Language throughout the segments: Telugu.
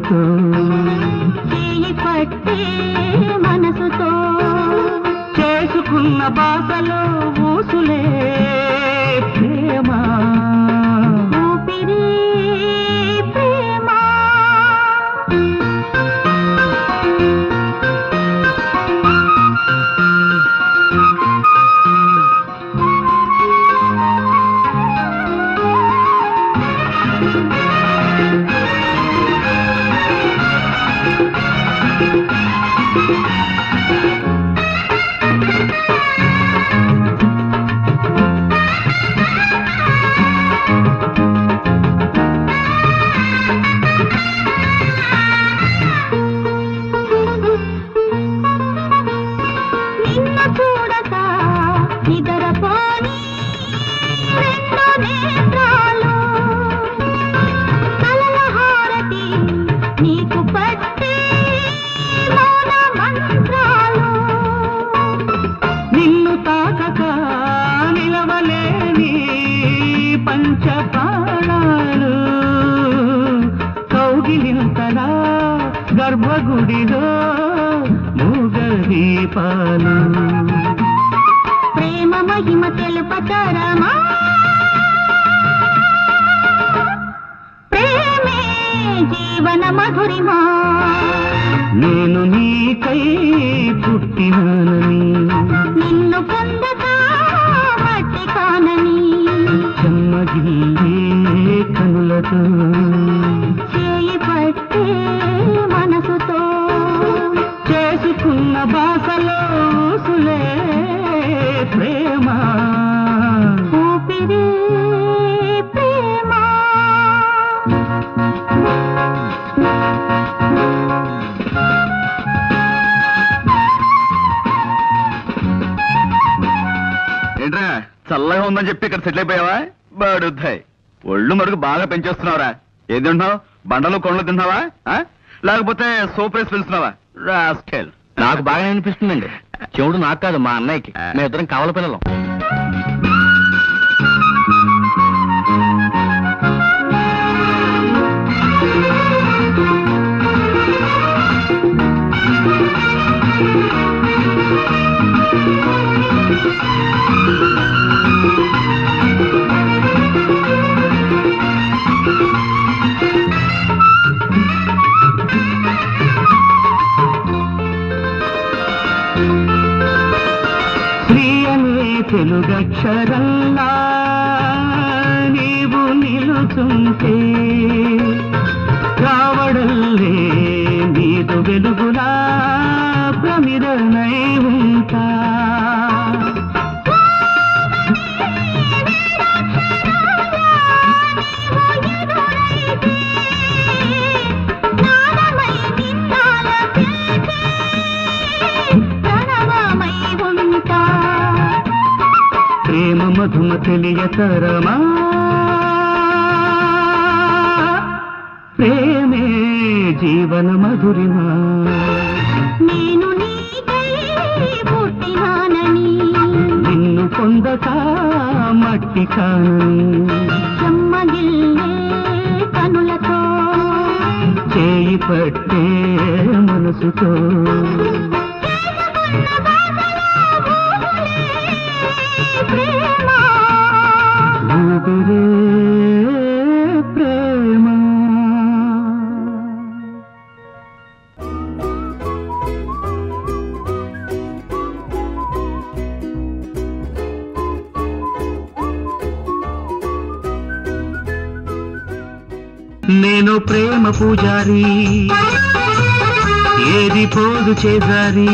మనసుతో చేయి పట్టే మనసుతో చేసుకున్న బాసలో ఊసులే ప్రేమ ఊపిరి ప్రేమ నిన్ను చూడక నిద్రపోని రెండు నేత్రాలు కలల హారతి నీకు పట్టే మౌన మంత్రాలు నిన్ను తాకక నిలవలేని పంచపాణాలు కౌగిలింతలా గర్భగుడిలో మూగ దీపాలు ప్రేమ మహిమ తెలుపతరమా ప్రేమే జీవన మధురిమా నేను నీకై పుట్టినానని నిన్ను పొందక మట్టి కానని చెమ్మగిల్లే కనులతో చేయి పట్టే మనసుతో చేసుకున్న బాసలో సులే ప్రేమ ఊపిరి ప్రేమ ఏంట్రా చల్లగా ఉందని చెప్పి ఇక్కడ సెటిల్ అయిపోయావా బాడుద్దాయి ఒళ్ళు మరుగు బాగా పెంచేస్తున్నావురా ఏది తింటున్నావు బండలు కొండలు తింటున్నావా ఆ? లేకపోతే సోప్ వేసి పిలుస్తున్నావా రాస్కెల్ నాకు బాగా అనిపిస్తుందండి చెవుడు నాకు కాదు మా అన్నయ్యకి మేము ఇద్దరం కవల పిల్లలం శ్రీ అనే తెలుగక్షరంలా నీవు నిలుచుంటే రావడల్లే నీదు వెలుగులా ప్రమిదనై ఉంటా నాదమై నిన్నాల పిలిచే ప్రణవమై ఉంటా ప్రేమ మధుమ తెలియతరమా ప్రేమే జీవన మధురిమా నేను నీకై పుట్టినానని నిన్ను పొందక మట్టి కానని చెమ్మగిల్లే కనులతో చేయి పట్టే మనసుతో ప్రేమ ఊపిరే ప్రేమ నేను ప్రేమ పూజారి ఏది పోదు చేజారి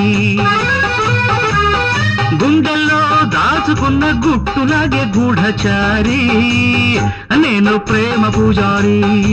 గుండెల్లో దాచుకున్న గుట్టులాగే గూఢచారి నేను ప్రేమ పూజారి